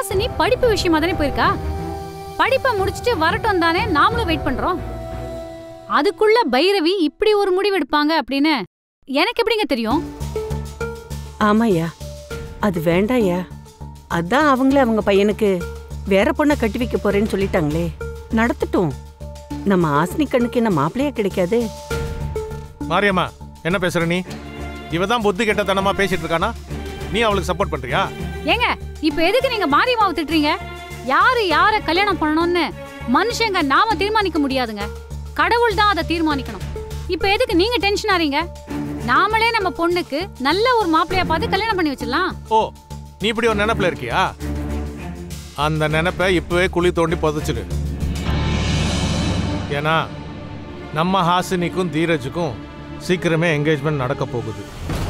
ஹாசினி படிப்பு விஷயமா தானே போயிருக்கா படிப்பை முடிச்சுட்டு வரட்டும் தானே நாமளும் வெயிட் பண்றோம் அதுக்குள்ள பைரவி இப்படி ஒரு முடிவு எடுப்பாங்க அப்படின்னு எனக்கு எப்படிங்க தெரியும் ஆமாய்யா அது வேண்டாம்யா அதான் அவங்களே அவங்க பையனுக்கு வேற பொண்ணை கட்டி வைக்க போறேன்னு சொல்லிட்டாங்களே நடத்தட்டும் நம்ம ஆசினி கண்ணுக்கு என்ன மாப்பிள்ளையா கிடைக்காது மாரியம்மா என்ன பேசுற நீ இவ தான் புத்தி கெட்டத்தனமா பேசிட்டு இருக்கானா நீ அவளுக்கு சப்போர்ட் பண்றியா ஏங்க இப்ப எதுக்கு நீங்க மாரியம்மாவை திட்டுறீங்க யாரு யார கல்யாணம் பண்ணணும்னு மனுஷங்க நாம தீர்மானிக்க முடியாதுங்க கடவுள் தான் அதை தீர்மானிக்கணும் இப்ப எதுக்கு நீங்க டென்ஷன் ஆறீங்க நாமளே நம்ம பொண்ணுக்கு நல்ல ஒரு மாப்பிள்ளைய பார்த்து கல்யாணம் பண்ணி வச்சிடலாம் ஓ நீ இப்படி ஒரு நினைப்புல இருக்கியா அந்த நினைப்பை இப்பவே குழி தோண்டி புதைச்சிடு ஏன்னா நம்ம ஹாசினிக்கும் தீரஜுக்கும் சீக்கிரமே என்கேஜ்மெண்ட் நடக்க போகுது